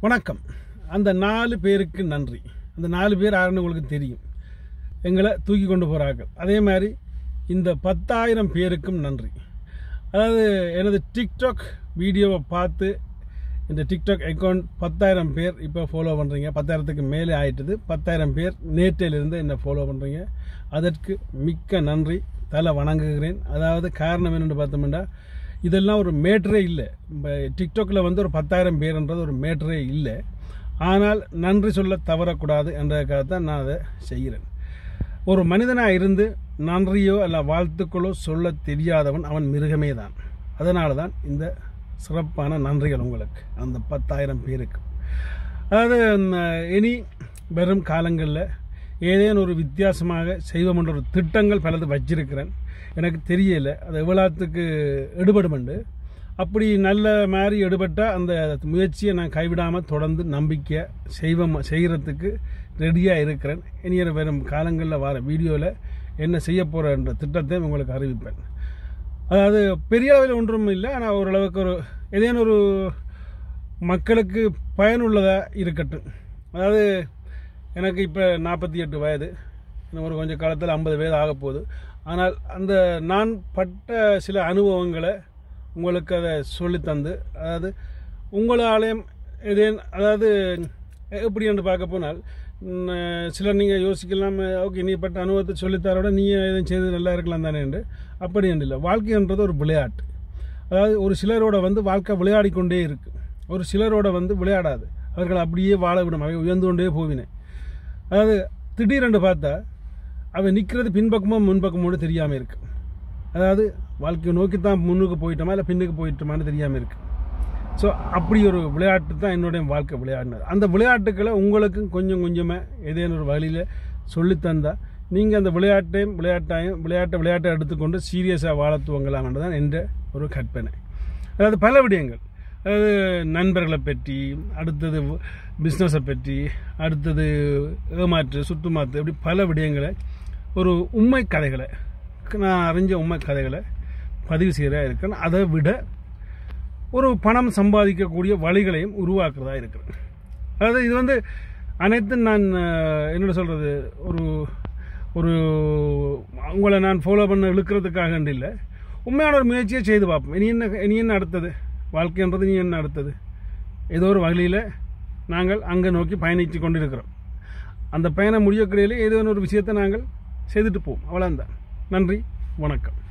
வணக்கம் அந்த நாலு பேருக்கு நன்றி அந்த நாலு பேர் யாருன்னு உங்களுக்கு தெரியும் எங்களை தூக்கி கொண்டு போகிறார்கள் அதே மாதிரி இந்த பத்தாயிரம் பேருக்கும் நன்றி அதாவது எனது டிக்டாக் வீடியோவை பார்த்து இந்த டிக்டாக் அக்கௌண்ட் பத்தாயிரம் பேர் இப்போ ஃபாலோ பண்ணுறீங்க பத்தாயிரத்துக்கு மேலே ஆயிட்டுது பத்தாயிரம் பேர் நேற்றிலிருந்து என்னை ஃபாலோ பண்ணுறீங்க அதற்கு மிக்க நன்றி தலை வணங்குகிறேன் அதாவது காரணம் என்னென்னு பார்த்தோம்னா இதெல்லாம் ஒரு மேட்ரே இல்லை இப்போ டிக்டாக்கில் வந்து ஒரு பத்தாயிரம் பேர்ன்றது ஒரு மேட்ரே இல்லை ஆனால் நன்றி சொல்ல தவறக்கூடாது என்றதுக்காக தான் நான் அதை செய்கிறேன் ஒரு மனிதனாக இருந்து நன்றியோ அல்ல வாழ்த்துக்களோ சொல்ல தெரியாதவன் அவன் மிருகமே தான் அதனால தான் இந்த சிறப்பான நன்றிகள் உங்களுக்கு அந்த பத்தாயிரம் பேருக்கு அதாவது ம், இனி வரும் காலங்களில் ஏதேனும் ஒரு வித்தியாசமாக செய்வோம் என்ற ஒரு திட்டங்கள் பலது வச்சிருக்கிறேன் எனக்கு தெரியல அது எவ்வளோத்துக்கு எடுபடுமெண்டு அப்படி நல்ல மாதிரி எடுபட்டால் அந்த முயற்சியை நான் கைவிடாமல் தொடர்ந்து நம்பிக்கை செய்வோம் செய்கிறதுக்கு ரெடியாக இருக்கிறேன் இனிய வரும் காலங்களில் வர வீடியோவில் என்ன செய்ய போகிறேன்ற திட்டத்தை உங்களுக்கு அறிவிப்பேன் அதாவது பெரிய அளவில் ஒன்றும் இல்லை ஆனால் ஓரளவுக்கு ஒரு ஏதேனும் ஒரு மக்களுக்கு பயனுள்ளதாக இருக்கட்டும் அதாவது எனக்கு இப்போ நாற்பத்தி எட்டு வயது இன்னும் ஒரு கொஞ்சம் காலத்தில் ஐம்பது வயது ஆக போகுது ஆனால் அந்த நான் பட்ட சில அனுபவங்களை உங்களுக்கு அதை சொல்லித்தந்து அதாவது உங்களாலேயும் இதே அதாவது எப்படி என்று பார்க்க போனால் ம், சிலர் நீங்கள் யோசிக்கலாம் ஓகே நீ பட்ட அனுபவத்தை சொல்லித்தரோட நீ எதுவும் செய்து நல்லா இருக்கலாம் தானே என்று அப்படி என்று இல்லை வாழ்க்கைன்றது ஒரு விளையாட்டு அதாவது ஒரு சிலரோட வந்து வாழ்க்கை விளையாடி கொண்டே இருக்கு ஒரு சிலரோட வந்து விளையாடாது அவர்கள் அப்படியே வாழ விடும் அவை உயர்ந்து கொண்டே போவினேன் அதாவது திடீரென்று பார்த்தா அவன் நிற்கிறது பின்பக்கமோ முன்பக்கமோ தெரியாமல் இருக்கு அதாவது வாழ்க்கையை நோக்கி தான் முன்னுக்கு போயிட்டோமா இல்லை பின்னுக்கு போயிட்டோமான்னு தெரியாமல் இருக்கு ஸோ அப்படி ஒரு விளையாட்டு தான் என்னுடைய வாழ்க்கை விளையாடினது அந்த விளையாட்டுக்களை உங்களுக்கும் கொஞ்சம் கொஞ்சமாக ஏதேனும் ஒரு வழியில் சொல்லித்தந்தா நீங்கள் அந்த விளையாட்டையும் விளையாட்டையும் விளையாட்டை விளையாட்டை எடுத்துக்கொண்டு சீரியஸாக வாழ துவங்கலாம் தான் என்ற ஒரு கற்பனை அதாவது பல விடயங்கள் அதாவது நண்பர்களை பற்றி அடுத்தது பிஸ்னஸை பற்றி அடுத்தது ஏமாற்று சுற்றுமாத்து இப்படி பல விடயங்களை ஒரு உண்மை கதைகளை நான் அறிஞ்ச உண்மை கதைகளை பதிவு செய்கிறதா இருக்கேன் அதை விட ஒரு பணம் சம்பாதிக்கக்கூடிய வழிகளையும் உருவாக்குறதா இருக்கிறேன் அதாவது இது வந்து அனைத்தும் நான் அஹ், என்னோட சொல்கிறது ஒரு ஒரு உங்களை நான் ஃபாலோ பண்ண இழுக்கிறதுக்காக இல்லை உண்மையான ஒரு முயற்சியை செய்து பார்ப்போம் இனி என்ன இனி என்ன அடுத்தது வாழ்க்கைன்றது இனி என்ன அடுத்தது ஏதோ ஒரு வழியில் நாங்கள் அங்கே நோக்கி பயணித்து கொண்டிருக்கிறோம் அந்த பயணம் முடியக்கிடையிலே ஏதோ ஒரு விஷயத்தை நாங்கள் செய்துட்டு போவோம் அவ்வளோதான் நன்றி வணக்கம்